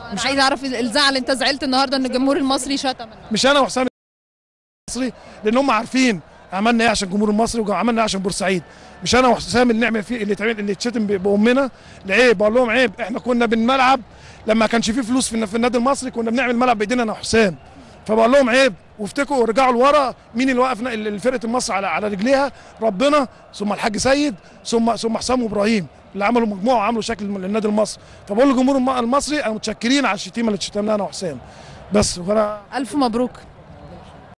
مش عايز اعرف الزعل انت زعلت النهارده ان الجمهور المصري شتم مش انا وحسام المصري لان هم عارفين عملنا ايه عشان الجمهور المصري وعملنا ايه عشان بورسعيد مش انا وحسام اللي نعمل فيه اللي تعمل اللي تشتم ب- بامنا العيب بقول لهم عيب احنا كنا بالملعب لما كانش فيه فلوس في, في النادي المصري كنا بنعمل ملعب بايدينا انا وحسام فبقول لهم عيب وافتكروا ورجعوا لورا مين اللي وقف فرقه المصري على على رجليها ربنا ثم الحاج سيد ثم ثم حسام وابراهيم اللي عملوا مجموعه وعملوا شكل للنادي المصري فبقول للجمهور الم- المصري انا متشكرين على الشتيمه اللي شتمناها انا وحسام بس وانا الف مبروك